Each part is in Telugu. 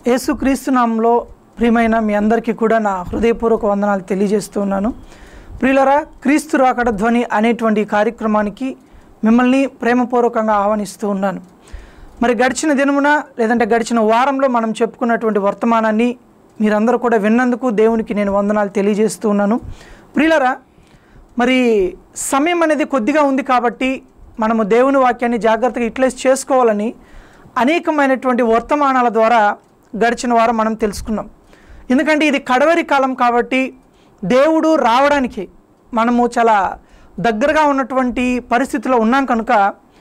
యేసుక్రీస్తు నామంలో ప్రియమైన మీ అందరికీ కూడా నా హృదయపూర్వక వందనాలు తెలియజేస్తూ ఉన్నాను ప్రియులరా క్రీస్తు రాకడ ధ్వని అనేటువంటి ఈ కార్యక్రమానికి మిమ్మల్ని ప్రేమపూర్వకంగా ఆహ్వానిస్తూ ఉన్నాను మరి గడిచిన దినమున లేదంటే గడిచిన వారంలో మనం చెప్పుకున్నటువంటి వర్తమానాన్ని మీరందరూ కూడా విన్నందుకు దేవునికి నేను వందనాలు తెలియజేస్తూ ఉన్నాను ప్రియులరా మరి సమయం అనేది కొద్దిగా ఉంది కాబట్టి మనము దేవుని వాక్యాన్ని జాగ్రత్తగా యూటిలైజ్ చేసుకోవాలని అనేకమైనటువంటి వర్తమానాల ద్వారా గడిచిన వారం మనం తెలుసుకున్నాం ఎందుకంటే ఇది కడవరి కాలం కాబట్టి దేవుడు రావడానికి మనము చాలా దగ్గరగా ఉన్నటువంటి పరిస్థితిలో ఉన్నాం కనుక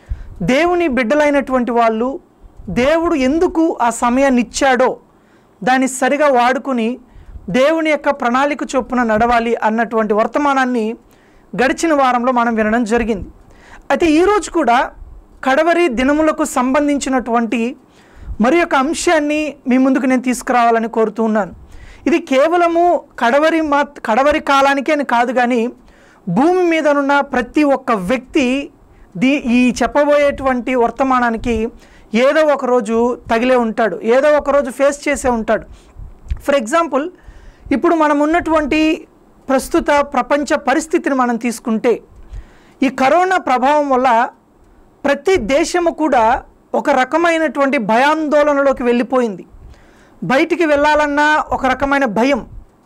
దేవుని బిడ్డలైనటువంటి వాళ్ళు దేవుడు ఎందుకు ఆ సమయాన్ని ఇచ్చాడో దాన్ని సరిగా వాడుకుని దేవుని యొక్క ప్రణాళిక చొప్పున నడవాలి అన్నటువంటి వర్తమానాన్ని గడిచిన వారంలో మనం వినడం జరిగింది అయితే ఈరోజు కూడా కడవరి దినములకు సంబంధించినటువంటి మరి యొక్క అంశాన్ని మీ ముందుకు నేను తీసుకురావాలని కోరుతూ ఉన్నాను ఇది కేవలము కడవరి మా కడవరి కాలానికే అని కాదు కానీ భూమి మీదనున్న ప్రతి ఒక్క వ్యక్తి దీ ఈ చెప్పబోయేటువంటి వర్తమానానికి ఏదో ఒక రోజు తగిలే ఉంటాడు ఏదో ఒక రోజు ఫేస్ చేసే ఉంటాడు ఫర్ ఎగ్జాంపుల్ ఇప్పుడు మనం ఉన్నటువంటి ప్రస్తుత ప్రపంచ పరిస్థితిని మనం తీసుకుంటే ఈ కరోనా ప్రభావం వల్ల ప్రతి దేశము కూడా ఒక రకమైనటువంటి భయాందోళనలోకి వెళ్ళిపోయింది బయటికి వెళ్ళాలన్నా ఒక రకమైన భయం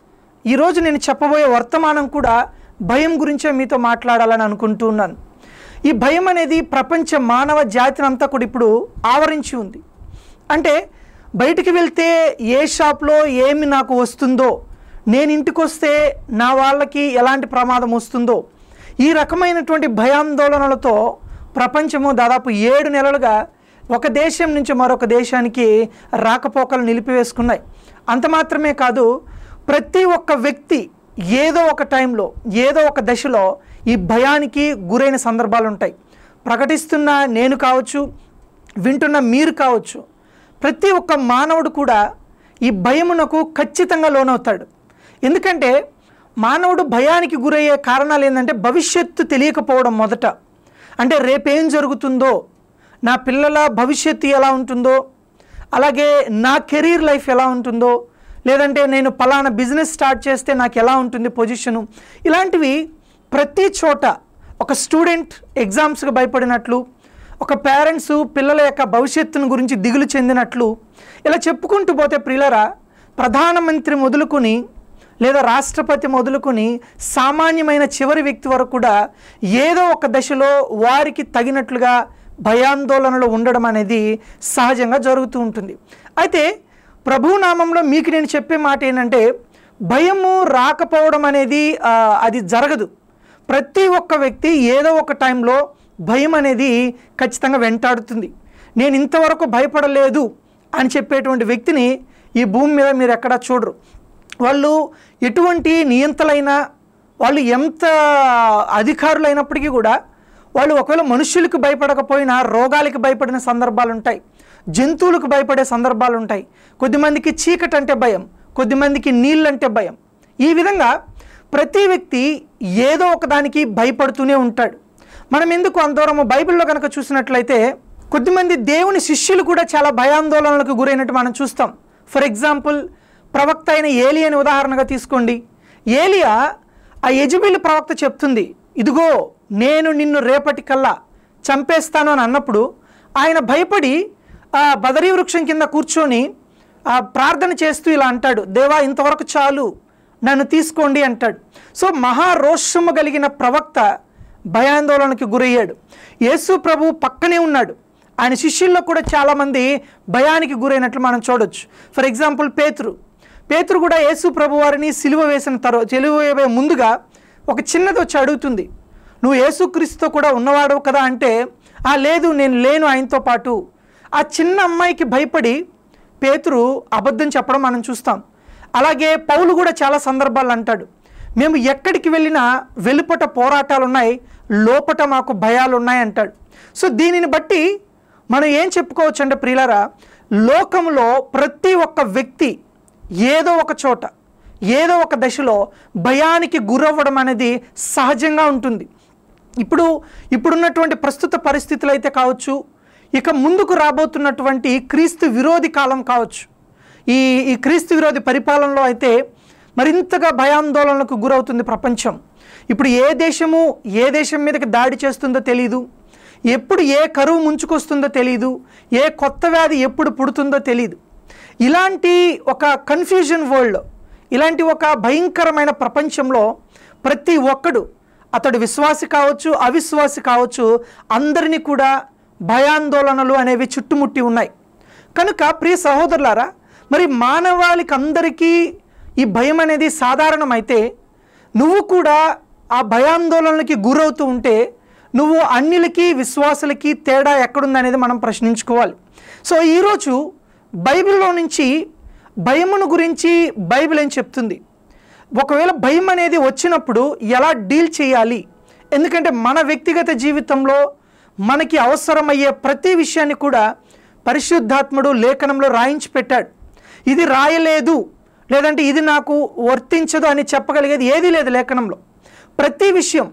ఈరోజు నేను చెప్పబోయే వర్తమానం కూడా భయం గురించే మీతో మాట్లాడాలని అనుకుంటూ ఉన్నాను ఈ భయం అనేది ప్రపంచ మానవ జాతిని అంతా కూడా ఇప్పుడు ఆవరించి ఉంది అంటే బయటికి వెళ్తే ఏ షాప్లో ఏమి నాకు వస్తుందో నేను ఇంటికి వస్తే నా వాళ్ళకి ఎలాంటి ప్రమాదం వస్తుందో ఈ రకమైనటువంటి భయాందోళనలతో ప్రపంచము దాదాపు ఏడు నెలలుగా ఒక దేశం నుంచి మరొక దేశానికి రాకపోకలు నిలిపివేసుకున్నాయి అంత మాత్రమే కాదు ప్రతి ఒక్క వ్యక్తి ఏదో ఒక టైంలో ఏదో ఒక దశలో ఈ భయానికి గురైన సందర్భాలు ఉంటాయి ప్రకటిస్తున్న నేను కావచ్చు వింటున్న మీరు కావచ్చు ప్రతి ఒక్క మానవుడు కూడా ఈ భయమునకు ఖచ్చితంగా లోనవుతాడు ఎందుకంటే మానవుడు భయానికి గురయ్యే కారణాలు ఏంటంటే భవిష్యత్తు తెలియకపోవడం మొదట అంటే రేపేం జరుగుతుందో నా పిల్లల భవిష్యత్తు ఎలా ఉంటుందో అలాగే నా కెరీర్ లైఫ్ ఎలా ఉంటుందో లేదంటే నేను పలానా బిజినెస్ స్టార్ట్ చేస్తే నాకు ఎలా ఉంటుంది పొజిషను ఇలాంటివి ప్రతి చోట ఒక స్టూడెంట్ ఎగ్జామ్స్కి భయపడినట్లు ఒక పేరెంట్స్ పిల్లల యొక్క భవిష్యత్తును గురించి దిగులు చెందినట్లు ఇలా చెప్పుకుంటూ పోతే ప్రియులరా ప్రధానమంత్రి మొదలుకొని లేదా రాష్ట్రపతి మొదలుకొని సామాన్యమైన చివరి వ్యక్తి వరకు కూడా ఏదో ఒక దశలో వారికి తగినట్లుగా భయాందోళనలు ఉండడం అనేది సహజంగా జరుగుతూ ఉంటుంది అయితే ప్రభునామంలో మీకు నేను చెప్పే మాట ఏంటంటే భయము రాకపోవడం అనేది ఆ, అది జరగదు ప్రతి ఒక్క వ్యక్తి ఏదో ఒక టైంలో భయం అనేది ఖచ్చితంగా వెంటాడుతుంది నేను ఇంతవరకు భయపడలేదు అని చెప్పేటువంటి వ్యక్తిని ఈ భూమి మీద మీరు ఎక్కడా చూడరు వాళ్ళు ఎటువంటి నియంతలైనా వాళ్ళు ఎంత అధికారులైనప్పటికీ కూడా వాళ్ళు ఒకవేళ మనుషులకు భయపడకపోయినా రోగాలకి భయపడిన సందర్భాలు ఉంటాయి జంతువులకు భయపడే సందర్భాలు ఉంటాయి కొద్దిమందికి చీకటి అంటే భయం కొద్దిమందికి నీళ్ళంటే భయం ఈ విధంగా ప్రతి వ్యక్తి ఏదో ఒకదానికి భయపడుతూనే ఉంటాడు మనం ఎందుకు అంతవరము బైబిల్లో కనుక చూసినట్లయితే కొద్దిమంది దేవుని శిష్యులు కూడా చాలా భయాందోళనలకు గురైనట్టు మనం చూస్తాం ఫర్ ఎగ్జాంపుల్ ప్రవక్త అయిన ఏలి అని ఉదాహరణగా తీసుకోండి ఏలియా ఆ యజబిల్ ప్రవక్త చెప్తుంది ఇదిగో నేను నిన్ను రేపటి కల్లా చంపేస్తాను అని అన్నప్పుడు ఆయన భయపడి ఆ బదరీ వృక్షం కింద కూర్చొని ఆ ప్రార్థన చేస్తూ ఇలా అంటాడు దేవా ఇంతవరకు చాలు నన్ను తీసుకోండి అంటాడు సో మహారోషము కలిగిన ప్రవక్త భయాందోళనకి గురయ్యాడు యేసు ప్రభు పక్కనే ఉన్నాడు ఆయన శిష్యుల్లో కూడా చాలామంది భయానికి గురైనట్లు మనం చూడొచ్చు ఫర్ ఎగ్జాంపుల్ పేతురు పేతురు కూడా యేసు ప్రభు వారిని సిలువ వేసిన తర్వాత సిలువ వేయబోయే ముందుగా ఒక చిన్నది వచ్చి అడుగుతుంది నువ్వు యేసుక్రీస్తుతో కూడా ఉన్నవాడు కదా అంటే ఆ లేదు నేను లేను ఆయనతో పాటు ఆ చిన్న అమ్మాయికి భయపడి పేతురు అబద్ధం చెప్పడం మనం చూస్తాం అలాగే పౌలు కూడా చాలా సందర్భాలు అంటాడు మేము ఎక్కడికి వెళ్ళినా వెలుపట పోరాటాలు ఉన్నాయి లోపట మాకు భయాలు ఉన్నాయి అంటాడు సో దీనిని బట్టి మనం ఏం చెప్పుకోవచ్చు అంటే ప్రియులారా లోకంలో ప్రతి ఒక్క వ్యక్తి ఏదో ఒక చోట ఏదో ఒక దశలో భయానికి గురవ్వడం అనేది సహజంగా ఉంటుంది ఇప్పుడు ఇప్పుడున్నటువంటి ప్రస్తుత పరిస్థితులు అయితే కావచ్చు ఇక ముందుకు రాబోతున్నటువంటి క్రీస్తు విరోధి కాలం కావచ్చు ఈ ఈ క్రీస్తు విరోధి పరిపాలనలో అయితే మరింతగా భయాందోళనకు గురవుతుంది ప్రపంచం ఇప్పుడు ఏ దేశము ఏ దేశం మీదకి దాడి చేస్తుందో తెలియదు ఎప్పుడు ఏ కరువు ముంచుకొస్తుందో తెలియదు ఏ కొత్త వ్యాధి ఎప్పుడు పుడుతుందో తెలియదు ఇలాంటి ఒక కన్ఫ్యూజన్ వరల్డ్ ఇలాంటి ఒక భయంకరమైన ప్రపంచంలో ప్రతి ఒక్కడు అతడు విశ్వాసి కావచ్చు అవిశ్వాసి కావచ్చు అందరినీ కూడా భయాందోళనలు అనేవి చుట్టుముట్టి ఉన్నాయి కనుక ప్రియ సహోదరులారా మరి మానవాళికి అందరికీ ఈ భయం అనేది సాధారణమైతే నువ్వు కూడా ఆ భయాందోళనలకి గురవుతూ ఉంటే నువ్వు అన్నిలకి విశ్వాసులకి తేడా ఎక్కడుందనేది మనం ప్రశ్నించుకోవాలి సో ఈరోజు బైబిల్లో నుంచి భయమును గురించి బైబిల్ ఏం చెప్తుంది ఒకవేళ భయం అనేది వచ్చినప్పుడు ఎలా డీల్ చేయాలి ఎందుకంటే మన వ్యక్తిగత జీవితంలో మనకి అవసరమయ్యే ప్రతి విషయాన్ని కూడా పరిశుద్ధాత్ముడు లేఖనంలో రాయించి పెట్టాడు ఇది రాయలేదు లేదంటే ఇది నాకు వర్తించదు అని చెప్పగలిగేది ఏదీ లేదు లేఖనంలో ప్రతి విషయం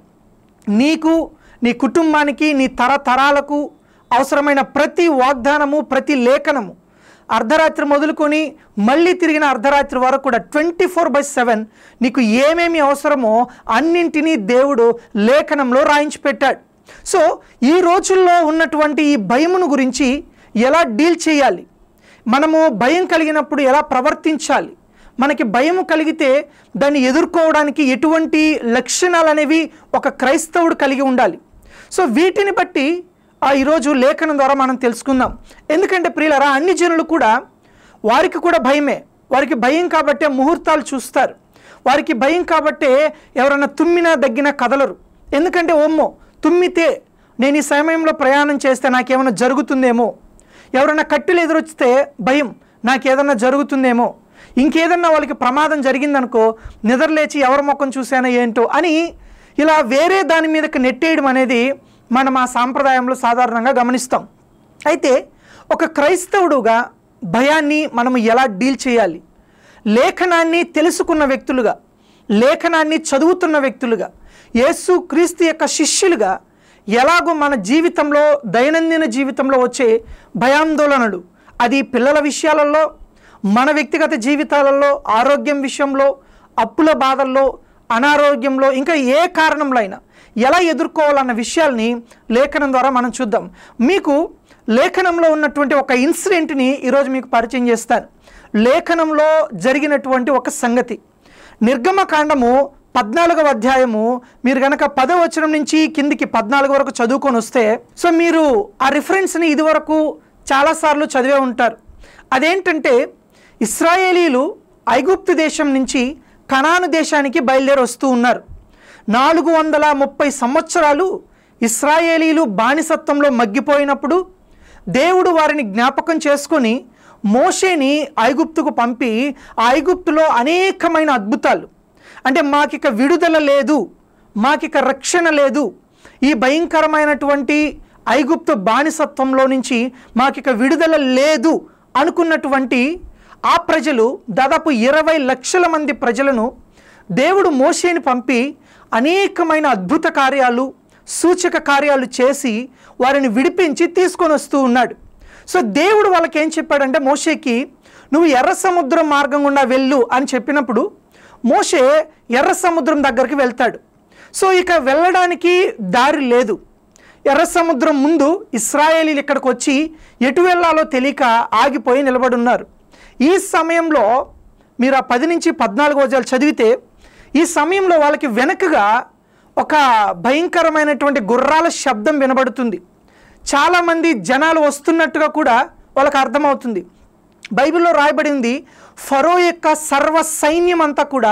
నీకు నీ కుటుంబానికి నీ తరతరాలకు అవసరమైన ప్రతి వాగ్దానము ప్రతి లేఖనము అర్ధరాత్రి మొదలుకొని మళ్ళీ తిరిగిన అర్ధరాత్రి వరకు కూడా ట్వంటీ ఫోర్ బై సెవెన్ నీకు ఏమేమి అవసరమో అన్నింటినీ దేవుడు లేఖనంలో రాయించి పెట్టాడు సో ఈ రోజుల్లో ఉన్నటువంటి ఈ భయమును గురించి ఎలా డీల్ చేయాలి మనము భయం కలిగినప్పుడు ఎలా ప్రవర్తించాలి మనకి భయం కలిగితే దాన్ని ఎదుర్కోవడానికి ఎటువంటి లక్షణాలు అనేవి ఒక క్రైస్తవుడు కలిగి ఉండాలి సో వీటిని బట్టి ఆ ఈరోజు లేఖనం ద్వారా మనం తెలుసుకుందాం ఎందుకంటే ప్రియులరా అన్ని జనులు కూడా వారికి కూడా భయమే వారికి భయం కాబట్టే ముహూర్తాలు చూస్తారు వారికి భయం కాబట్టే ఎవరైనా తుమ్మినా దగ్గినా కదలరు ఎందుకంటే ఓమ్మో తుమ్మితే నేను ఈ సమయంలో ప్రయాణం చేస్తే నాకేమైనా జరుగుతుందేమో ఎవరైనా కట్టెలు ఎదురొచ్చితే భయం నాకేదన్నా జరుగుతుందేమో ఇంకేదన్నా వాళ్ళకి ప్రమాదం జరిగిందనుకో నిద్రలేచి ఎవరి ముఖం చూశానో ఏంటో అని ఇలా వేరే దాని మీదకి నెట్టేయడం అనేది మనం ఆ సాంప్రదాయంలో సాధారణంగా గమనిస్తాం అయితే ఒక క్రైస్తవుడుగా భయాన్ని మనం ఎలా డీల్ చేయాలి లేఖనాన్ని తెలుసుకున్న వ్యక్తులుగా లేఖనాన్ని చదువుతున్న వ్యక్తులుగా యేసు క్రీస్తు యొక్క శిష్యులుగా ఎలాగో మన జీవితంలో దైనందిన జీవితంలో వచ్చే భయాందోళనలు అది పిల్లల విషయాలలో మన వ్యక్తిగత జీవితాలలో ఆరోగ్యం విషయంలో అప్పుల బాధల్లో అనారోగ్యంలో ఇంకా ఏ కారణంలో అయినా ఎలా ఎదుర్కోవాలన్న విషయాల్ని లేఖనం ద్వారా మనం చూద్దాం మీకు లేఖనంలో ఉన్నటువంటి ఒక ఇన్సిడెంట్ని ఈరోజు మీకు పరిచయం చేస్తాను లేఖనంలో జరిగినటువంటి ఒక సంగతి నిర్గమకాండము పద్నాలుగవ అధ్యాయము మీరు గనక పదవచనం నుంచి కిందికి పద్నాలుగు వరకు చదువుకొని వస్తే సో మీరు ఆ రిఫరెన్స్ని ఇదివరకు చాలాసార్లు చదివే ఉంటారు అదేంటంటే ఇస్రాయేలీలు ఐగుప్తు దేశం నుంచి కనాను దేశానికి బయలుదేరి వస్తూ ఉన్నారు నాలుగు వందల ముప్పై సంవత్సరాలు ఇస్రాయేలీలు బానిసత్వంలో మగ్గిపోయినప్పుడు దేవుడు వారిని జ్ఞాపకం చేసుకొని మోషేని ఐగుప్తుకు పంపి ఆ ఐగుప్తులో అనేకమైన అద్భుతాలు అంటే మాకిక విడుదల లేదు మాకిక రక్షణ లేదు ఈ భయంకరమైనటువంటి ఐగుప్తు బానిసత్వంలో నుంచి మాకిక విడుదల లేదు అనుకున్నటువంటి ఆ ప్రజలు దాదాపు ఇరవై లక్షల మంది ప్రజలను దేవుడు మోషేని పంపి అనేకమైన అద్భుత కార్యాలు సూచక కార్యాలు చేసి వారిని విడిపించి తీసుకొని వస్తూ ఉన్నాడు సో దేవుడు వాళ్ళకి ఏం చెప్పాడంటే మోషేకి నువ్వు ఎర్ర సముద్రం మార్గం గుండా వెళ్ళు అని చెప్పినప్పుడు మోషే ఎర్ర సముద్రం దగ్గరికి వెళ్తాడు సో ఇక వెళ్ళడానికి దారి లేదు ఎర్ర సముద్రం ముందు ఇస్రాయేలీలు ఇక్కడికి వచ్చి ఎటు వెళ్ళాలో తెలియక ఆగిపోయి నిలబడున్నారు ఈ సమయంలో మీరు ఆ పది నుంచి పద్నాలుగు వజాలు చదివితే ఈ సమయంలో వాళ్ళకి వెనకగా ఒక భయంకరమైనటువంటి గుర్రాల శబ్దం వినబడుతుంది చాలామంది జనాలు వస్తున్నట్టుగా కూడా వాళ్ళకి అర్థమవుతుంది బైబిల్లో రాయబడింది ఫరో యొక్క సర్వ సైన్యం అంతా కూడా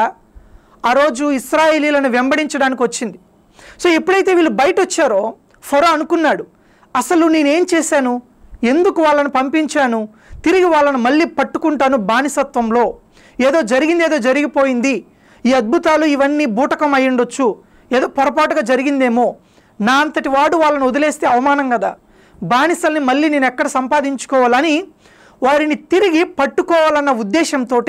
ఆ రోజు ఇస్రాయేలీలను వెంబడించడానికి వచ్చింది సో ఎప్పుడైతే వీళ్ళు బయట వచ్చారో ఫరో అనుకున్నాడు అసలు నేనేం చేశాను ఎందుకు వాళ్ళని పంపించాను తిరిగి వాళ్ళని మళ్ళీ పట్టుకుంటాను బానిసత్వంలో ఏదో జరిగింది ఏదో జరిగిపోయింది ఈ అద్భుతాలు ఇవన్నీ బూటకం అయి ఉండొచ్చు ఏదో పొరపాటుగా జరిగిందేమో నా అంతటి వాడు వాళ్ళని వదిలేస్తే అవమానం కదా బానిసల్ని మళ్ళీ నేను ఎక్కడ సంపాదించుకోవాలని వారిని తిరిగి పట్టుకోవాలన్న ఉద్దేశంతో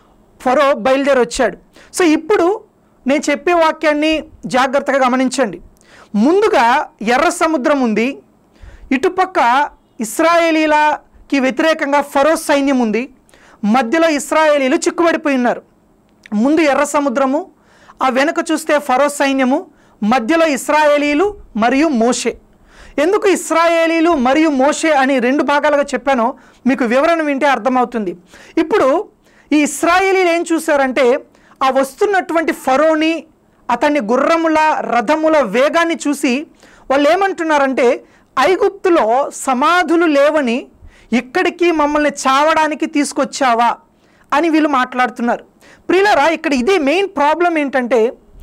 ఫరో బయలుదేరి వచ్చాడు సో ఇప్పుడు నేను చెప్పే వాక్యాన్ని జాగ్రత్తగా గమనించండి ముందుగా ఎర్ర సముద్రం ఉంది ఇటుపక్క ఇస్రాయేలీలకి వ్యతిరేకంగా ఫరో సైన్యం ఉంది మధ్యలో ఇస్రాయేలీలు చిక్కుబడిపోయి ఉన్నారు ముందు ఎర్ర సముద్రము ఆ వెనుక చూస్తే ఫరో సైన్యము మధ్యలో ఇస్రాయేలీలు మరియు మోషే ఎందుకు ఇస్రాయేలీలు మరియు మోషే అని రెండు భాగాలుగా చెప్పానో మీకు వివరణ వింటే అర్థమవుతుంది ఇప్పుడు ఈ ఇస్రాయేలీలు ఏం చూశారంటే ఆ వస్తున్నటువంటి ఫరోని అతన్ని గుర్రముల రథముల వేగాన్ని చూసి వాళ్ళు ఏమంటున్నారంటే ఐగుప్తులో సమాధులు లేవని ఇక్కడికి మమ్మల్ని చావడానికి తీసుకొచ్చావా అని వీళ్ళు మాట్లాడుతున్నారు ప్రియులరా ఇక్కడ ఇదే మెయిన్ ప్రాబ్లం ఏంటంటే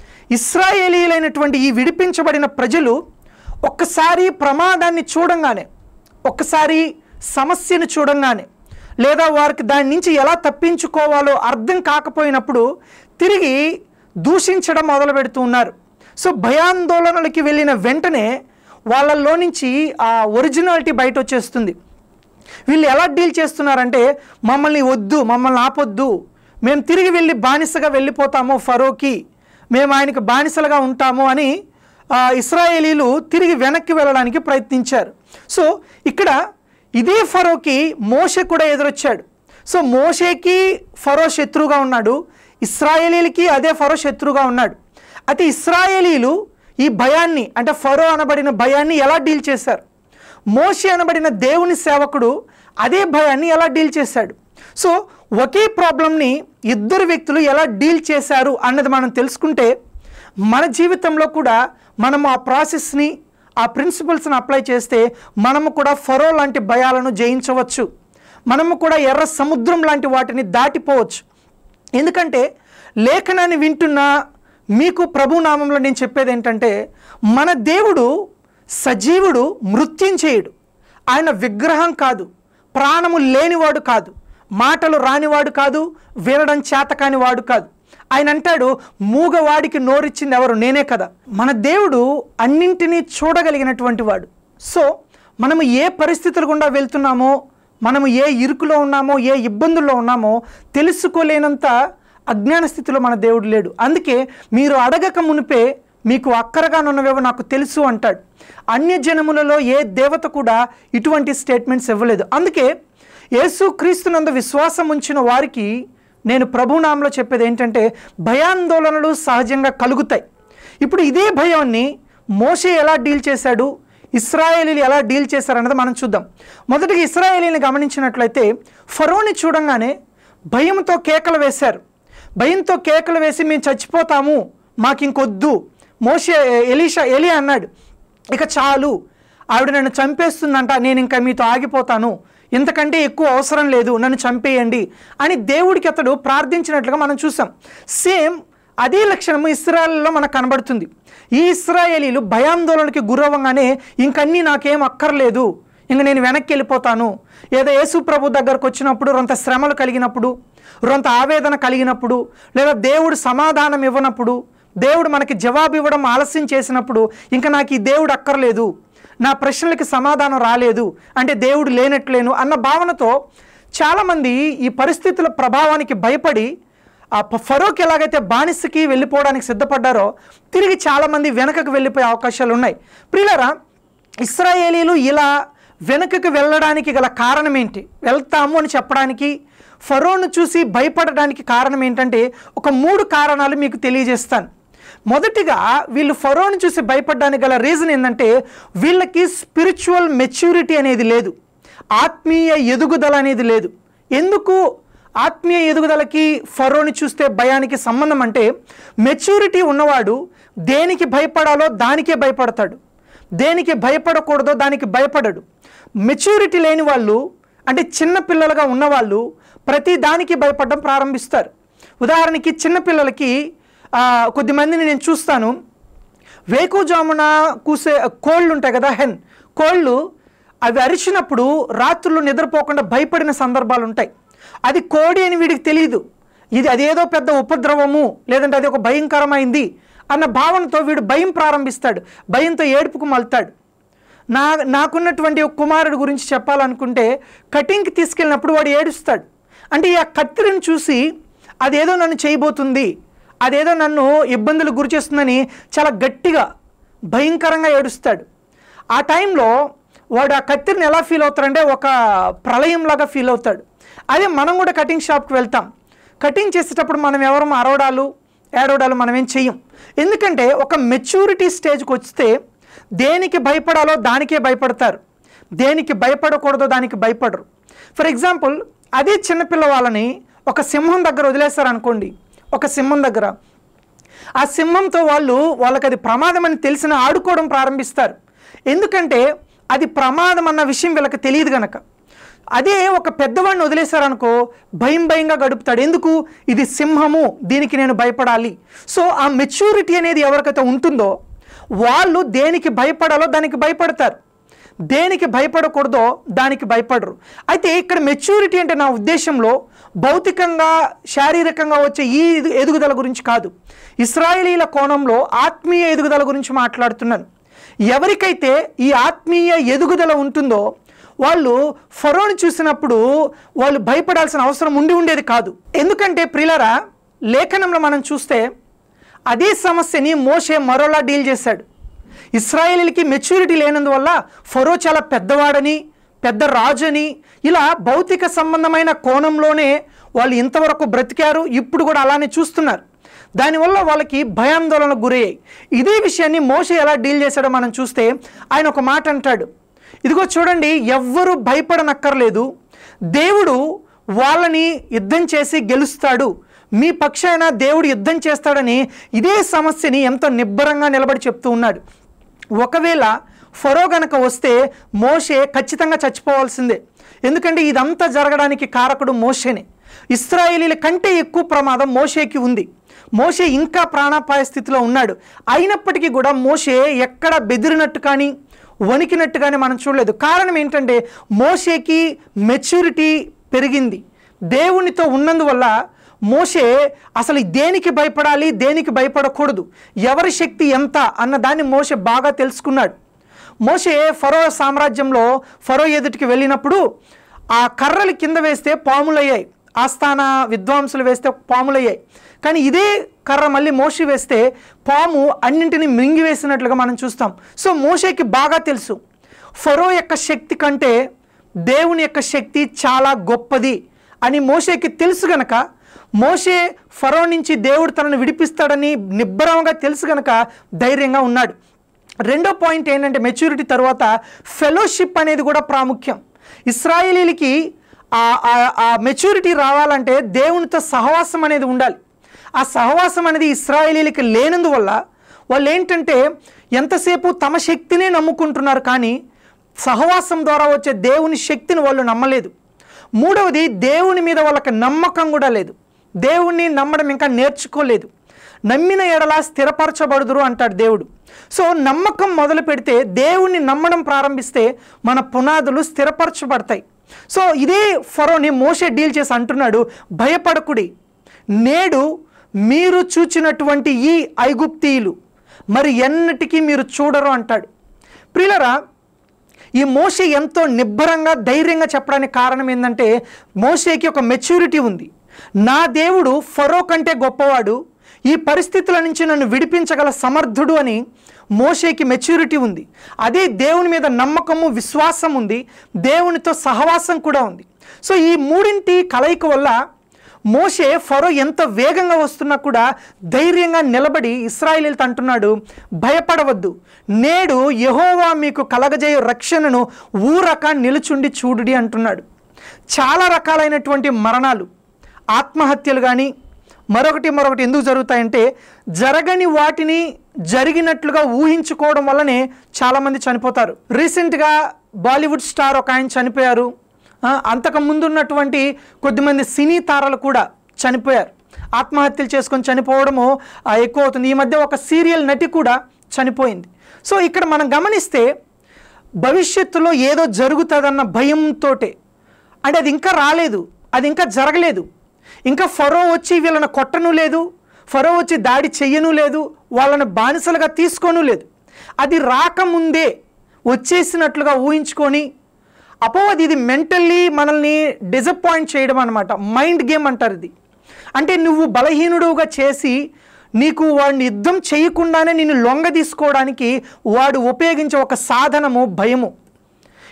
ఇస్రాయేలీలైనటువంటి ఈ విడిపించబడిన ప్రజలు ఒక్కసారి ప్రమాదాన్ని చూడంగానే ఒక్కసారి సమస్యను చూడంగానే లేదా వారికి దాని నుంచి ఎలా తప్పించుకోవాలో అర్థం కాకపోయినప్పుడు తిరిగి దూషించడం మొదలు పెడుతూ ఉన్నారు సో భయాందోళనలకి వెళ్ళిన వెంటనే వాళ్ళల్లో నుంచి ఆ ఒరిజినాలిటీ బయట వచ్చేస్తుంది వీళ్ళు ఎలా డీల్ చేస్తున్నారంటే మమ్మల్ని వద్దు మమ్మల్ని ఆపొద్దు మేము తిరిగి వెళ్ళి బానిసగా వెళ్ళిపోతాము ఫరోకి మేము ఆయనకి బానిసలుగా ఉంటాము అని ఆ, ఇస్రాయేలీలు తిరిగి వెనక్కి వెళ్ళడానికి ప్రయత్నించారు సో ఇక్కడ ఇదే ఫరోకి మోషే కూడా ఎదురొచ్చాడు సో మోషేకి ఫరో శత్రువుగా ఉన్నాడు ఇస్రాయేలీలకి అదే ఫరో శత్రువుగా ఉన్నాడు అయితే ఇస్రాయేలీలు ఈ భయాన్ని అంటే ఫరో అనబడిన భయాన్ని ఎలా డీల్ చేశారు మోషే అనబడిన దేవుని సేవకుడు అదే భయాన్ని ఎలా డీల్ చేశాడు సో ఒకే ప్రాబ్లంని ఇద్దరు వ్యక్తులు ఎలా డీల్ చేశారు అన్నది మనం తెలుసుకుంటే మన జీవితంలో కూడా మనం ఆ ప్రాసెస్ని ఆ ప్రిన్సిపల్స్ని అప్లై చేస్తే మనము కూడా ఫరో లాంటి భయాలను జయించవచ్చు మనము కూడా ఎర్ర సముద్రం లాంటి వాటిని దాటిపోవచ్చు ఎందుకంటే లేఖనాన్ని వింటున్న మీకు ప్రభు నామంలో నేను చెప్పేది ఏంటంటే మన దేవుడు సజీవుడు మృత్యుంచేయుడు ఆయన విగ్రహం కాదు ప్రాణము లేనివాడు కాదు మాటలు రానివాడు కాదు వినడం చేత కానివాడు కాదు ఆయన అంటాడు మూగవాడికి నోరిచ్చింది ఎవరు నేనే కదా మన దేవుడు అన్నింటినీ చూడగలిగినటువంటి వాడు సో మనము ఏ పరిస్థితులు గుండా వెళ్తున్నామో మనము ఏ ఇరుకులో ఉన్నామో ఏ ఇబ్బందుల్లో ఉన్నామో తెలుసుకోలేనంత అజ్ఞాన స్థితిలో మన దేవుడు లేడు అందుకే మీరు అడగక మునిపే మీకు అక్కరగానున్నవేవో నాకు తెలుసు అంటాడు అన్య జనములలో ఏ దేవత కూడా ఇటువంటి స్టేట్మెంట్స్ ఇవ్వలేదు అందుకే యేసు క్రీస్తునందు విశ్వాసం ఉంచిన వారికి నేను ప్రభునామంలో చెప్పేది ఏంటంటే భయాందోళనలు సహజంగా కలుగుతాయి ఇప్పుడు ఇదే భయాన్ని మోషే ఎలా డీల్ చేశాడు ఇస్రాయేలీలు ఎలా డీల్ చేశారన్నది మనం చూద్దాం మొదటిగా ఇస్రాయేలీని గమనించినట్లయితే ఫరోని చూడంగానే భయంతో కేకలు వేశారు భయంతో కేకలు వేసి మేము చచ్చిపోతాము మాకు ఇంకొద్దు మోషే ఎలీషా ఎలి అన్నాడు ఇక చాలు ఆవిడ నన్ను చంపేస్తుందంట నేను ఇంకా మీతో ఆగిపోతాను ఇంతకంటే ఎక్కువ అవసరం లేదు నన్ను చంపేయండి అని దేవుడికి అతడు ప్రార్థించినట్లుగా మనం చూసాం సేమ్ అదే లక్షణము ఇస్రాయల్లో మనకు కనబడుతుంది ఈ ఇస్రాయేలీలు భయాందోళనకి గురవ్వగానే ఇంకన్నీ నాకేం అక్కర్లేదు ఇంక నేను వెనక్కి వెళ్ళిపోతాను ఏదో యేసు ప్రభు దగ్గరకు వచ్చినప్పుడు రొంత శ్రమలు కలిగినప్పుడు రొంత ఆవేదన కలిగినప్పుడు లేదా దేవుడు సమాధానం ఇవ్వనప్పుడు దేవుడు మనకి జవాబు ఇవ్వడం ఆలస్యం చేసినప్పుడు ఇంకా నాకు ఈ దేవుడు అక్కర్లేదు నా ప్రశ్నలకి సమాధానం రాలేదు అంటే దేవుడు లేనట్లేను అన్న భావనతో చాలామంది ఈ పరిస్థితుల ప్రభావానికి భయపడి ఆ ప- ఫరోకి ఎలాగైతే బానిసకి వెళ్ళిపోవడానికి సిద్ధపడ్డారో తిరిగి చాలామంది వెనకకు వెళ్ళిపోయే అవకాశాలు ఉన్నాయి ప్రియులరా ఇస్రాయేలీలు ఇలా వెనుకకు వెళ్ళడానికి గల కారణం ఏంటి వెళ్తాము అని చెప్పడానికి ఫరోను చూసి భయపడడానికి కారణం ఏంటంటే ఒక మూడు కారణాలు మీకు తెలియజేస్తాను మొదటిగా వీళ్ళు ఫరోని చూసి భయపడడానికి గల రీజన్ ఏంటంటే వీళ్ళకి స్పిరిచువల్ మెచ్యూరిటీ అనేది లేదు ఆత్మీయ ఎదుగుదల అనేది లేదు ఎందుకు ఆత్మీయ ఎదుగుదలకి ఫరోని చూస్తే భయానికి సంబంధం అంటే మెచ్యూరిటీ ఉన్నవాడు దేనికి భయపడాలో దానికే భయపడతాడు దేనికి భయపడకూడదో దానికి భయపడడు మెచ్యూరిటీ లేని వాళ్ళు అంటే చిన్న పిల్లలుగా ఉన్నవాళ్ళు ప్రతి దానికి భయపడడం ప్రారంభిస్తారు ఉదాహరణకి చిన్న పిల్లలకి ఆ, కొద్దిమందిని నేను చూస్తాను వేకుజామున కూసే కోళ్ళు ఉంటాయి కదా హెన్ కోళ్ళు అవి అరిచినప్పుడు రాత్రులు నిద్రపోకుండా భయపడిన సందర్భాలు ఉంటాయి అది కోడి అని వీడికి తెలియదు ఇది అదేదో పెద్ద ఉపద్రవము లేదంటే అది ఒక భయంకరమైంది అన్న భావనతో వీడు భయం ప్రారంభిస్తాడు భయంతో ఏడుపుకు మలుతాడు నా నాకున్నటువంటి ఒక కుమారుడు గురించి చెప్పాలనుకుంటే కటింగ్కి తీసుకెళ్ళినప్పుడు వాడు ఏడుస్తాడు అంటే ఈ ఆ కత్తిరిని చూసి అదేదో నన్ను చేయబోతుంది అదేదో నన్ను ఇబ్బందులు గురి చేస్తుందని చాలా గట్టిగా భయంకరంగా ఏడుస్తాడు ఆ టైంలో వాడు ఆ కత్తిరిని ఎలా ఫీల్ అవుతాడంటే ఒక ప్రళయంలాగా ఫీల్ అవుతాడు అదే మనం కూడా కటింగ్ షాప్కి వెళ్తాం కటింగ్ చేసేటప్పుడు మనం ఎవరు అరవడాలు ఏడవడాలు మనం ఏం చెయ్యం ఎందుకంటే ఒక మెచ్యూరిటీ స్టేజ్కి వస్తే దేనికి భయపడాలో దానికే భయపడతారు దేనికి భయపడకూడదో దానికి భయపడరు ఫర్ ఎగ్జాంపుల్ అదే చిన్నపిల్ల వాళ్ళని ఒక సింహం దగ్గర వదిలేస్తారనుకోండి ఒక సింహం దగ్గర ఆ సింహంతో వాళ్ళు వాళ్ళకి అది ప్రమాదం అని తెలిసిన ఆడుకోవడం ప్రారంభిస్తారు ఎందుకంటే అది ప్రమాదం అన్న విషయం వీళ్ళకి తెలియదు గనక అదే ఒక పెద్దవాడిని వదిలేశారనుకో భయం భయంగా గడుపుతాడు ఎందుకు ఇది సింహము దీనికి నేను భయపడాలి సో ఆ మెచ్యూరిటీ అనేది ఎవరికైతే ఉంటుందో వాళ్ళు దేనికి భయపడాలో దానికి భయపడతారు దేనికి భయపడకూడదో దానికి భయపడరు అయితే ఇక్కడ మెచ్యూరిటీ అంటే నా ఉద్దేశంలో భౌతికంగా శారీరకంగా వచ్చే ఈ ఎదు- ఎదుగుదల గురించి కాదు ఇస్రాయేలీల కోణంలో ఆత్మీయ ఎదుగుదల గురించి మాట్లాడుతున్నాను ఎవరికైతే ఈ ఆత్మీయ ఎదుగుదల ఉంటుందో వాళ్ళు ఫరోని చూసినప్పుడు వాళ్ళు భయపడాల్సిన అవసరం ఉండి ఉండేది కాదు ఎందుకంటే ప్రిలరా లేఖనంలో మనం చూస్తే అదే సమస్యని మోషే మరోలా డీల్ చేశాడు ఇస్రాయేలీలకి మెచ్యూరిటీ లేనందువల్ల ఫరో చాలా పెద్దవాడని పెద్ద రాజు అని ఇలా భౌతిక సంబంధమైన కోణంలోనే వాళ్ళు ఇంతవరకు బ్రతికారు ఇప్పుడు కూడా అలానే చూస్తున్నారు దానివల్ల వాళ్ళకి భయాందోళనకు గురయ్యాయి ఇదే విషయాన్ని మోషే ఎలా డీల్ చేశాడో మనం చూస్తే ఆయన ఒక మాట అంటాడు ఇదిగో చూడండి ఎవ్వరూ భయపడనక్కర్లేదు దేవుడు వాళ్ళని యుద్ధం చేసి గెలుస్తాడు మీ పక్షాన దేవుడు యుద్ధం చేస్తాడని ఇదే సమస్యని ఎంతో నిబ్బరంగా నిలబడి చెప్తూ ఉన్నాడు ఒకవేళ ఫరో గనక వస్తే మోషే ఖచ్చితంగా చచ్చిపోవాల్సిందే ఎందుకంటే ఇదంతా జరగడానికి కారకుడు మోషేనే ఇస్రాయేలీల కంటే ఎక్కువ ప్రమాదం మోషేకి ఉంది మోషే ఇంకా ప్రాణాపాయ స్థితిలో ఉన్నాడు అయినప్పటికీ కూడా మోషే ఎక్కడ బెదిరినట్టు కానీ వణికినట్టు కానీ మనం చూడలేదు కారణం ఏంటంటే మోషేకి మెచ్యూరిటీ పెరిగింది దేవునితో ఉన్నందువల్ల మోషే అసలు దేనికి భయపడాలి దేనికి భయపడకూడదు ఎవరి శక్తి ఎంత అన్న దాన్ని మోషే బాగా తెలుసుకున్నాడు మోషే ఫరో సామ్రాజ్యంలో ఫరో ఎదుటికి వెళ్ళినప్పుడు ఆ కర్రలు కింద వేస్తే పాములయ్యాయి ఆస్థాన విద్వాంసులు వేస్తే పాములయ్యాయి కానీ ఇదే కర్ర మళ్ళీ మోషి వేస్తే పాము అన్నింటినీ మింగివేసినట్లుగా మనం చూస్తాం సో మోషేకి బాగా తెలుసు ఫరో యొక్క శక్తి కంటే దేవుని యొక్క శక్తి చాలా గొప్పది అని మోషేకి తెలుసు గనక మోషే ఫరో నుంచి దేవుడు తనను విడిపిస్తాడని నిబ్బరంగా తెలుసు గనక ధైర్యంగా ఉన్నాడు రెండో పాయింట్ ఏంటంటే మెచ్యూరిటీ తర్వాత ఫెలోషిప్ అనేది కూడా ప్రాముఖ్యం ఇస్రాయేలీలకి ఆ- ఆ- ఆ మెచ్యూరిటీ రావాలంటే దేవునితో సహవాసం అనేది ఉండాలి ఆ సహవాసం అనేది ఇస్రాయేలీలకి లేనందువల్ల వాళ్ళు ఏంటంటే ఎంతసేపు తమ శక్తినే నమ్ముకుంటున్నారు కానీ సహవాసం ద్వారా వచ్చే దేవుని శక్తిని వాళ్ళు నమ్మలేదు మూడవది దేవుని మీద వాళ్ళకి నమ్మకం కూడా లేదు దేవుణ్ణి నమ్మడం ఇంకా నేర్చుకోలేదు నమ్మిన ఎడల స్థిరపరచబడుదురు అంటాడు దేవుడు సో నమ్మకం మొదలు పెడితే దేవుణ్ణి నమ్మడం ప్రారంభిస్తే మన పునాదులు స్థిరపరచబడతాయి సో ఇదే ఫరోని మోసే డీల్ చేసి అంటున్నాడు భయపడకుడి నేడు మీరు చూచినటువంటి ఈ ఐగుప్తీయులు మరి ఎన్నటికీ మీరు చూడరు అంటాడు ప్రియులరా ఈ మోషే ఎంతో నిబ్బరంగా ధైర్యంగా చెప్పడానికి కారణం ఏంటంటే మోషేకి ఒక మెచ్యూరిటీ ఉంది నా దేవుడు ఫరో కంటే గొప్పవాడు ఈ పరిస్థితుల నుంచి నన్ను విడిపించగల సమర్థుడు అని మోషేకి మెచ్యూరిటీ ఉంది అదే దేవుని మీద నమ్మకము విశ్వాసం ఉంది దేవునితో సహవాసం కూడా ఉంది సో ఈ మూడింటి కలయిక వల్ల మోషే ఫరో ఎంత వేగంగా వస్తున్నా కూడా ధైర్యంగా నిలబడి ఇస్రాయేలీలతో అంటున్నాడు భయపడవద్దు నేడు యెహోవా మీకు కలగజేయు రక్షణను ఊరక నిలుచుండి చూడుడి అంటున్నాడు చాలా రకాలైనటువంటి మరణాలు ఆత్మహత్యలు కానీ మరొకటి మరొకటి ఎందుకు జరుగుతాయంటే జరగని వాటిని జరిగినట్లుగా ఊహించుకోవడం వల్లనే చాలామంది చనిపోతారు రీసెంట్గా బాలీవుడ్ స్టార్ ఒక ఆయన చనిపోయారు ఆ, అంతకు ముందు ఉన్నటువంటి కొద్దిమంది సినీ తారలు కూడా చనిపోయారు ఆత్మహత్యలు చేసుకొని చనిపోవడము ఆ, ఎక్కువ అవుతుంది ఈ మధ్య ఒక సీరియల్ నటి కూడా చనిపోయింది సో ఇక్కడ మనం గమనిస్తే భవిష్యత్తులో ఏదో జరుగుతుందన్న భయంతో అంటే అది ఇంకా రాలేదు అది ఇంకా జరగలేదు ఇంకా ఫరో వచ్చి వీళ్ళని కొట్టను లేదు ఫరో వచ్చి దాడి చెయ్యను లేదు వాళ్ళని బానిసలుగా తీసుకోను లేదు అది రాకముందే వచ్చేసినట్లుగా ఊహించుకొని అపోవది ఇది మెంటల్లీ మనల్ని డిసప్పాయింట్ చేయడం అనమాట మైండ్ గేమ్ అంటారు ఇది అంటే నువ్వు బలహీనుడుగా చేసి నీకు వాడిని యుద్ధం చేయకుండానే నిన్ను లొంగ తీసుకోవడానికి వాడు ఉపయోగించే ఒక సాధనము భయము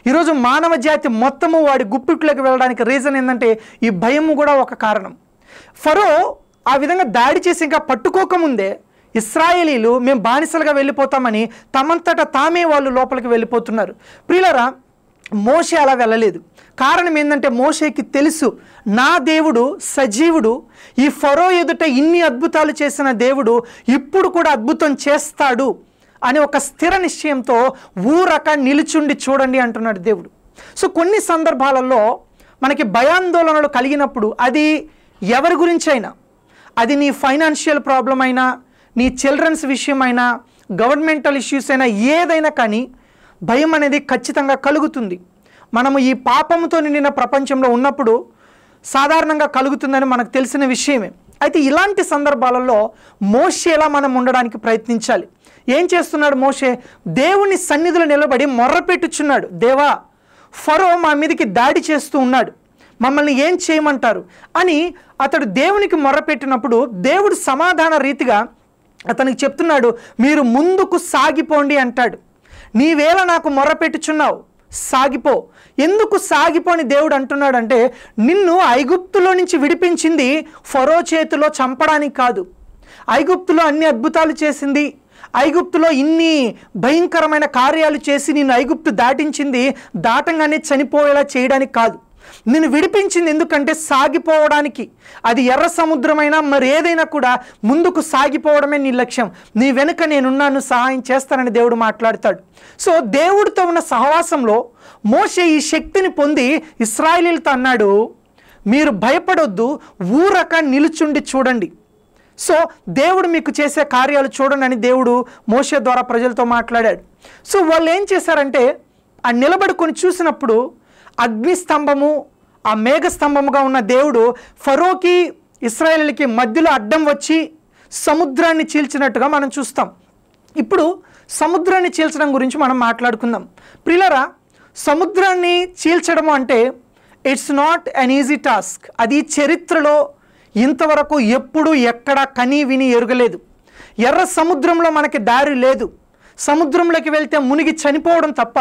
ఈరోజు మానవ జాతి మొత్తము వాడి గుప్పిట్లోకి వెళ్ళడానికి రీజన్ ఏంటంటే ఈ భయము కూడా ఒక కారణం ఫరో ఆ విధంగా దాడి చేసి ఇంకా పట్టుకోకముందే ఇస్రాయేలీలు మేము బానిసలుగా వెళ్ళిపోతామని తమంతట తామే వాళ్ళు లోపలికి వెళ్ళిపోతున్నారు ప్రియులరా మోషే అలా వెళ్ళలేదు కారణం ఏంటంటే మోషేకి తెలుసు నా దేవుడు సజీవుడు ఈ ఫరో ఎదుట ఇన్ని అద్భుతాలు చేసిన దేవుడు ఇప్పుడు కూడా అద్భుతం చేస్తాడు అని ఒక స్థిర నిశ్చయంతో ఊరక నిలుచుండి చూడండి అంటున్నాడు దేవుడు సో కొన్ని సందర్భాలలో మనకి భయాందోళనలు కలిగినప్పుడు అది ఎవరి గురించైనా అది నీ ఫైనాన్షియల్ ప్రాబ్లం అయినా నీ చిల్డ్రన్స్ విషయమైనా గవర్నమెంటల్ ఇష్యూస్ అయినా ఏదైనా కానీ భయం అనేది ఖచ్చితంగా కలుగుతుంది మనము ఈ పాపంతో నిండిన ప్రపంచంలో ఉన్నప్పుడు సాధారణంగా కలుగుతుందని మనకు తెలిసిన విషయమే అయితే ఇలాంటి సందర్భాలలో మోషేలా మనం ఉండడానికి ప్రయత్నించాలి ఏం చేస్తున్నాడు మోషే దేవుని సన్నిధిలో నిలబడి మొర్రపెట్టుచున్నాడు దేవా ఫరో మా మీదకి దాడి చేస్తూ ఉన్నాడు మమ్మల్ని ఏం చేయమంటారు అని అతడు దేవునికి మొర్రపెట్టినప్పుడు దేవుడు సమాధాన రీతిగా అతనికి చెప్తున్నాడు మీరు ముందుకు సాగిపోండి అంటాడు నీవేళ నాకు మొర్రపెట్టుచున్నావు సాగిపో ఎందుకు సాగిపోని దేవుడు అంటున్నాడంటే నిన్ను ఐగుప్తులో నుంచి విడిపించింది ఫరో చేతిలో చంపడానికి కాదు ఐగుప్తులో అన్ని అద్భుతాలు చేసింది ఐగుప్తులో ఇన్ని భయంకరమైన కార్యాలు చేసి నిన్ను ఐగుప్తు దాటించింది దాటంగానే చనిపోయేలా చేయడానికి కాదు నిన్ను విడిపించింది ఎందుకంటే సాగిపోవడానికి అది ఎర్ర సముద్రమైనా మరి ఏదైనా కూడా ముందుకు సాగిపోవడమే నీ లక్ష్యం నీ వెనుక నేనున్నాను సహాయం చేస్తానని దేవుడు మాట్లాడతాడు సో దేవుడితో ఉన్న సహవాసంలో మోషే ఈ శక్తిని పొంది ఇస్రాయలీలతో అన్నాడు మీరు భయపడొద్దు ఊరక నిలుచుండి చూడండి సో దేవుడు మీకు చేసే కార్యాలు చూడండి అని దేవుడు మోషే ద్వారా ప్రజలతో మాట్లాడాడు సో వాళ్ళు ఏం చేశారంటే ఆ నిలబడుకొని చూసినప్పుడు అగ్నిస్తంభము ఆ మేఘస్తంభముగా ఉన్న దేవుడు ఫరోకి ఇస్రాయేలీలకి మధ్యలో అడ్డం వచ్చి సముద్రాన్ని చీల్చినట్టుగా మనం చూస్తాం ఇప్పుడు సముద్రాన్ని చీల్చడం గురించి మనం మాట్లాడుకుందాం ప్రిలరా సముద్రాన్ని చీల్చడం అంటే it's not an easy task అది చరిత్రలో ఇంతవరకు ఎప్పుడు ఎక్కడ కని విని ఎరుగలేదు ఎర్ర సముద్రంలో మనకి దారి లేదు సముద్రంలోకి వెళ్తే మునిగి చనిపోవడం తప్ప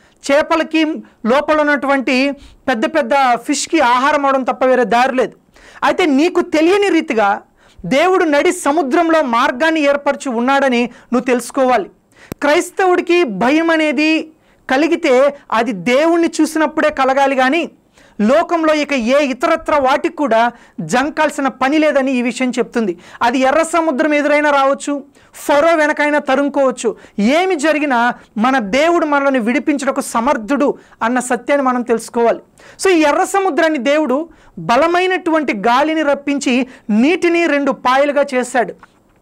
చేపలకి లోపల ఉన్నటువంటి పెద్ద పెద్ద ఫిష్కి ఆహారం అవడం తప్ప వేరే దారి లేదు అయితే నీకు తెలియని రీతిగా దేవుడు నడి సముద్రంలో మార్గాన్ని ఏర్పరచి ఉన్నాడని నువ్వు తెలుసుకోవాలి క్రైస్తవుడికి భయం అనేది కలిగితే అది దేవుణ్ణి చూసినప్పుడే కలగాలి కానీ లోకంలో ఇక ఏ ఇతరత్ర వాటికి కూడా జంకాల్సిన పని లేదని ఈ విషయం చెప్తుంది అది ఎర్ర సముద్రం ఎదురైనా రావచ్చు ఫరో వెనకైనా తరుముకోవచ్చు ఏమి జరిగినా మన దేవుడు మనల్ని విడిపించడానికి సమర్థుడు అన్న సత్యాన్ని మనం తెలుసుకోవాలి సో ఈ ఎర్ర సముద్రాన్ని దేవుడు బలమైనటువంటి గాలిని రప్పించి నీటిని రెండు పాయలుగా చేశాడు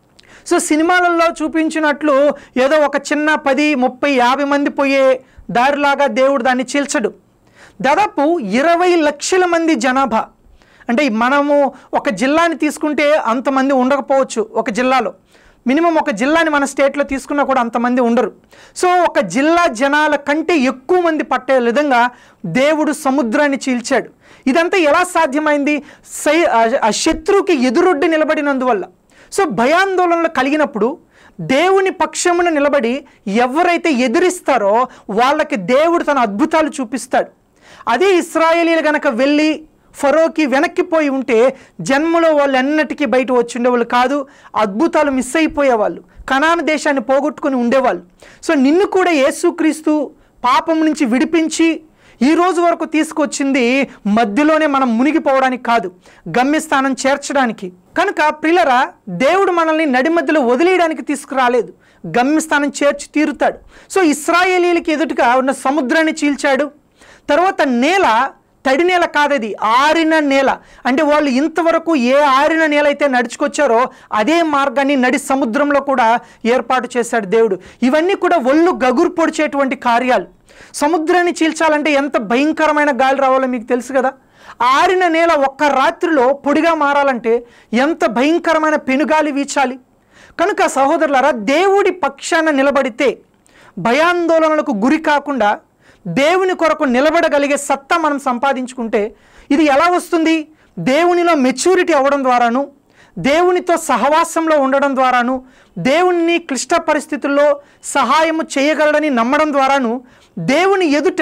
సో సినిమాలలో చూపించినట్లు ఏదో ఒక చిన్న పది ముప్పై యాభై మంది పోయే దారిలాగా దేవుడు దాన్ని చీల్చడు దాదాపు ఇరవై లక్షల మంది జనాభా అంటే మనము ఒక జిల్లాని తీసుకుంటే అంతమంది ఉండకపోవచ్చు ఒక జిల్లాలో మినిమం ఒక జిల్లాని మన స్టేట్లో తీసుకున్నా కూడా అంతమంది ఉండరు సో ఒక జిల్లా జనాల కంటే ఎక్కువ మంది పట్టే విధంగా దేవుడు సముద్రాన్ని చీల్చాడు ఇదంతా ఎలా సాధ్యమైంది సై ఆ- ఆ శత్రువుకి ఎదురొడ్డి నిలబడినందువల్ల సో భయాందోళనలు కలిగినప్పుడు దేవుని పక్షమున నిలబడి ఎవరైతే ఎదిరిస్తారో వాళ్ళకి దేవుడు తన అద్భుతాలు చూపిస్తాడు అదే ఇస్రాయేలీలు గనక వెళ్ళి ఫరోకి వెనక్కిపోయి ఉంటే జన్మలో వాళ్ళు ఎన్నటికీ బయట వచ్చి ఉండేవాళ్ళు కాదు అద్భుతాలు మిస్ అయిపోయేవాళ్ళు కనాన దేశాన్ని పోగొట్టుకుని ఉండేవాళ్ళు సో నిన్ను కూడా యేసుక్రీస్తు పాపం నుంచి విడిపించి ఈ రోజు వరకు తీసుకొచ్చింది మధ్యలోనే మనం మునిగిపోవడానికి కాదు గమ్యస్థానం చేర్చడానికి కనుక ప్రిలరా దేవుడు మనల్ని నడి మధ్యలో వదిలేయడానికి తీసుకురాలేదు గమ్యస్థానం చేర్చి తీరుతాడు సో ఇస్రాయేలీలకి ఎదుటిగా ఉన్న సముద్రాన్ని చీల్చాడు తర్వాత నేల తడి నేల కాదది ఆరిన నేల అంటే వాళ్ళు ఇంతవరకు ఏ ఆరిన నేల అయితే నడుచుకొచ్చారో అదే మార్గాన్ని నడి సముద్రంలో కూడా ఏర్పాటు చేశాడు దేవుడు ఇవన్నీ కూడా ఒళ్ళు గగురు పొడిచేటువంటి కార్యాలు సముద్రాన్ని చీల్చాలంటే ఎంత భయంకరమైన గాలి రావాలో మీకు తెలుసు కదా ఆరిన నేల ఒక్క రాత్రిలో పొడిగా మారాలంటే ఎంత భయంకరమైన పెనుగాలి వీచాలి కనుక సహోదరులారా దేవుడి పక్షాన నిలబడితే భయాందోళనలకు గురి కాకుండా దేవుని కొరకు నిలబడగలిగే సత్తా మనం సంపాదించుకుంటే ఇది ఎలా వస్తుంది దేవునిలో మెచ్యూరిటీ అవ్వడం ద్వారాను దేవునితో సహవాసంలో ఉండడం ద్వారాను దేవుని క్లిష్ట పరిస్థితుల్లో సహాయము చేయగలడని నమ్మడం ద్వారాను దేవుని ఎదుట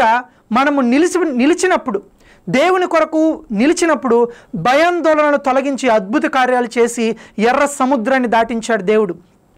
మనము నిలిచి నిలిచినప్పుడు దేవుని కొరకు నిలిచినప్పుడు భయాందోళనలు తొలగించి అద్భుత కార్యాలు చేసి ఎర్ర సముద్రాన్ని దాటించాడు దేవుడు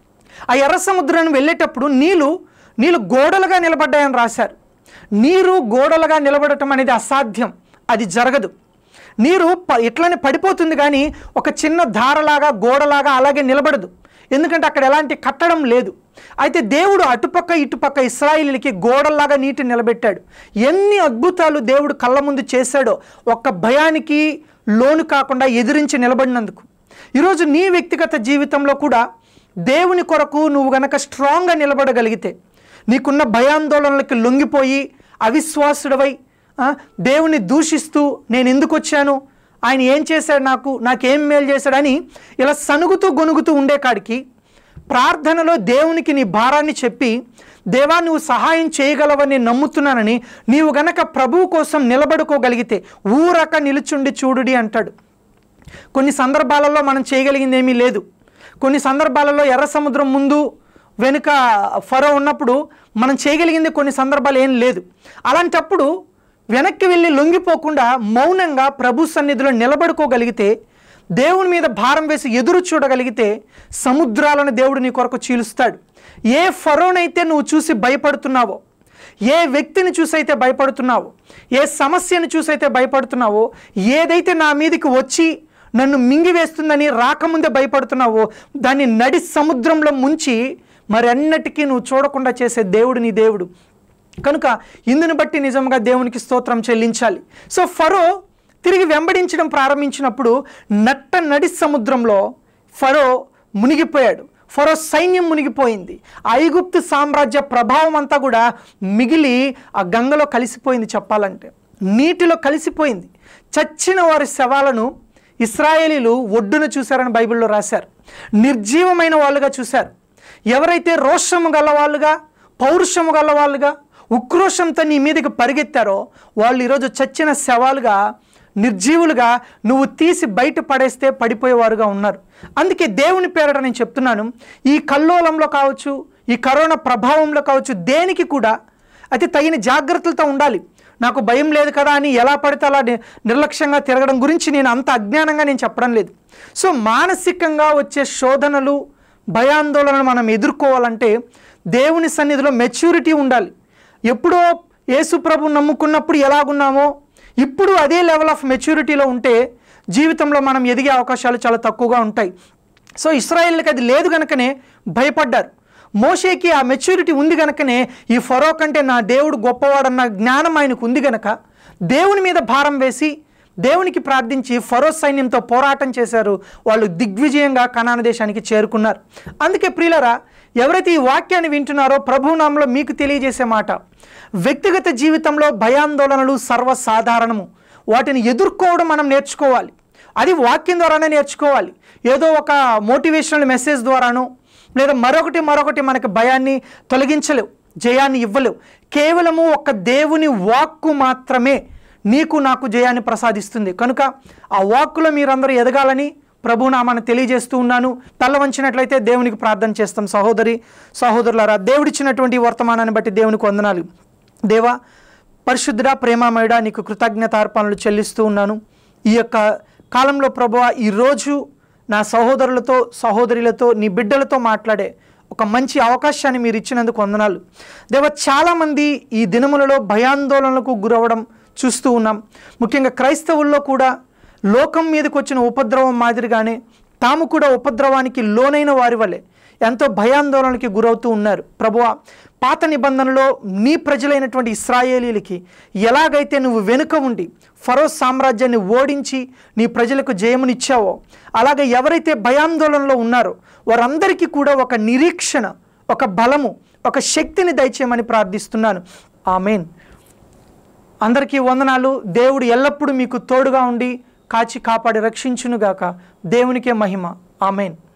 ఆ ఎర్ర సముద్రాన్ని వెళ్ళేటప్పుడు నీళ్ళు నీళ్ళు గోడలుగా నిలబడ్డాయని రాశారు నీరు గోడలుగా నిలబడటం అనేది అసాధ్యం అది జరగదు నీరు ప ఇట్లనే పడిపోతుంది కానీ ఒక చిన్న ధారలాగా గోడలాగా అలాగే నిలబడదు ఎందుకంటే అక్కడ ఎలాంటి కట్టడం లేదు అయితే దేవుడు అటుపక్క ఇటుపక్క ఇస్రాయిలీలకి గోడల్లాగా నీటి నిలబెట్టాడు ఎన్ని అద్భుతాలు దేవుడు కళ్ళ ముందు చేశాడో ఒక్క భయానికి లోను కాకుండా ఎదిరించి నిలబడినందుకు ఈరోజు నీ వ్యక్తిగత జీవితంలో కూడా దేవుని కొరకు నువ్వు గనక స్ట్రాంగ్గా నిలబడగలిగితే నీకున్న భయాందోళనలకి లొంగిపోయి అవిశ్వాసుడవై ఆ, దేవుని దూషిస్తూ నేను ఎందుకు వచ్చాను ఆయన ఏం చేశాడు నాకు నాకేం మేలు చేశాడని ఇలా సనుగుతూ గొనుగుతూ ఉండే కాడికి ప్రార్థనలో దేవునికి నీ భారాన్ని చెప్పి దేవా నువ్వు సహాయం చేయగలవని నమ్ముతున్నానని నీవు గనక ప్రభువు కోసం నిలబడుకోగలిగితే ఊరక నిలుచుండి చూడుడి అంటాడు కొన్ని సందర్భాలలో మనం చేయగలిగింది ఏమీ లేదు కొన్ని సందర్భాలలో ఎర్ర సముద్రం ముందు వెనుక ఫరో ఉన్నప్పుడు మనం చేయగలిగింది కొన్ని సందర్భాలు ఏం లేదు అలాంటప్పుడు వెనక్కి వెళ్ళి లొంగిపోకుండా మౌనంగా ప్రభు సన్నిధిలో నిలబడుకోగలిగితే దేవుని మీద భారం వేసి ఎదురు చూడగలిగితే సముద్రాలను దేవుడు నీ కొరకు చీలుస్తాడు ఏ ఫరోనైతే నువ్వు చూసి భయపడుతున్నావో ఏ వ్యక్తిని చూసైతే భయపడుతున్నావో ఏ సమస్యను చూసైతే భయపడుతున్నావో ఏదైతే నా మీదకి వచ్చి నన్ను మింగివేస్తుందని రాకముందే భయపడుతున్నావో దాన్ని నడి సముద్రంలో ముంచి మరి అన్నటికీ నువ్వు చూడకుండా చేసే దేవుడు నీ దేవుడు కనుక ఇందుని బట్టి నిజంగా దేవునికి స్తోత్రం చెల్లించాలి సో ఫరో తిరిగి వెంబడించడం ప్రారంభించినప్పుడు నట్ట నడి సముద్రంలో ఫరో మునిగిపోయాడు ఫరో సైన్యం మునిగిపోయింది ఐగుప్తు సామ్రాజ్య ప్రభావం అంతా కూడా మిగిలి ఆ గంగలో కలిసిపోయింది చెప్పాలంటే నీటిలో కలిసిపోయింది చచ్చిన వారి శవాలను ఇస్రాయేలీలు ఒడ్డున చూశారని బైబిల్లో రాశారు నిర్జీవమైన వాళ్ళుగా చూశారు ఎవరైతే రోషము గలవాళ్ళుగా పౌరుషము గలవాళ్ళుగా ఉక్రోషంతో నీ మీదకి పరిగెత్తారో వాళ్ళు ఈరోజు చచ్చిన శవాలుగా నిర్జీవులుగా నువ్వు తీసి బయట పడేస్తే పడిపోయేవారుగా ఉన్నారు అందుకే దేవుని పేరట నేను చెప్తున్నాను ఈ కల్లోలంలో కావచ్చు ఈ కరోనా ప్రభావంలో కావచ్చు దేనికి కూడా అయితే తగిన జాగ్రత్తలతో ఉండాలి నాకు భయం లేదు కదా అని ఎలా పడితే అలా ని- నిర్లక్ష్యంగా తిరగడం గురించి నేను అంత అజ్ఞానంగా నేను చెప్పడం లేదు సో మానసికంగా వచ్చే శోధనలు భయాందోళనలు మనం ఎదుర్కోవాలంటే దేవుని సన్నిధిలో మెచ్యూరిటీ ఉండాలి ఎప్పుడో యేసు ప్రభు నమ్ముకున్నప్పుడు ఎలాగున్నామో ఇప్పుడు అదే లెవెల్ ఆఫ్ మెచ్యూరిటీలో ఉంటే జీవితంలో మనం ఎదిగే అవకాశాలు చాలా తక్కువగా ఉంటాయి సో ఇస్రాయేల్కి అది లేదు గనుకనే భయపడ్డారు మోషేకి ఆ మెచ్యూరిటీ ఉంది గనుకనే ఈ ఫరో కంటే నా దేవుడు గొప్పవాడన్న జ్ఞానం ఆయనకు ఉంది గనక దేవుని మీద భారం వేసి దేవునికి ప్రార్థించి ఫరో సైన్యంతో పోరాటం చేశారు వాళ్ళు దిగ్విజయంగా కనాన దేశానికి చేరుకున్నారు అందుకే ప్రియులరా ఎవరైతే ఈ వాక్యాన్ని వింటున్నారో ప్రభునామంలో మీకు తెలియజేసే మాట వ్యక్తిగత జీవితంలో భయాందోళనలు సర్వసాధారణము వాటిని ఎదుర్కోవడం మనం నేర్చుకోవాలి అది వాక్యం ద్వారానే నేర్చుకోవాలి ఏదో ఒక మోటివేషనల్ మెసేజ్ ద్వారానో లేదా మరొకటి మరొకటి మనకి భయాన్ని తొలగించలేవు జయాన్ని ఇవ్వలేవు కేవలము ఒక దేవుని వాక్కు మాత్రమే నీకు నాకు జయాన్ని ప్రసాదిస్తుంది కనుక ఆ వాక్కులో మీరందరూ ఎదగాలని ప్రభునామాన్ని తెలియజేస్తూ ఉన్నాను తల్ల వంచినట్లయితే దేవునికి ప్రార్థన చేస్తాం సహోదరి సహోదరులారా దేవుడిచ్చినటువంటి ఈ వర్తమానాన్ని బట్టి దేవునికి వందనాలు దేవా పరిశుద్ధుడా ప్రేమామయుడా నీకు కృతజ్ఞతార్పణలు చెల్లిస్తూ ఉన్నాను ఈ యొక్క కాలంలో ప్రభువ ఈరోజు నా సహోదరులతో సహోదరులతో నీ బిడ్డలతో మాట్లాడే ఒక మంచి అవకాశాన్ని మీరు ఇచ్చినందుకు వందనాలు దేవ చాలామంది ఈ దినములలో భయాందోళనలకు గురవడం చూస్తూ ఉన్నాం ముఖ్యంగా క్రైస్తవుల్లో కూడా లోకం మీదకి వచ్చిన ఉపద్రవం మాదిరిగానే తాము కూడా ఉపద్రవానికి లోనైన వారి వలె ఎంతో భయాందోళనకి గురవుతూ ఉన్నారు ప్రభువ పాత నిబంధనలో నీ ప్రజలైనటువంటి ఇస్రాయేలీలకి ఎలాగైతే నువ్వు వెనుక ఉండి ఫరో సామ్రాజ్యాన్ని ఓడించి నీ ప్రజలకు జయమునిచ్చావో అలాగే ఎవరైతే భయాందోళనలో ఉన్నారో వారందరికీ కూడా ఒక నిరీక్షణ ఒక బలము ఒక శక్తిని దయచేయమని ప్రార్థిస్తున్నాను ఆమెన్ అందరికీ వందనాలు దేవుడు ఎల్లప్పుడూ మీకు తోడుగా ఉండి కాచి కాపాడి రక్షించునుగాక దేవునికే మహిమ ఆమెన్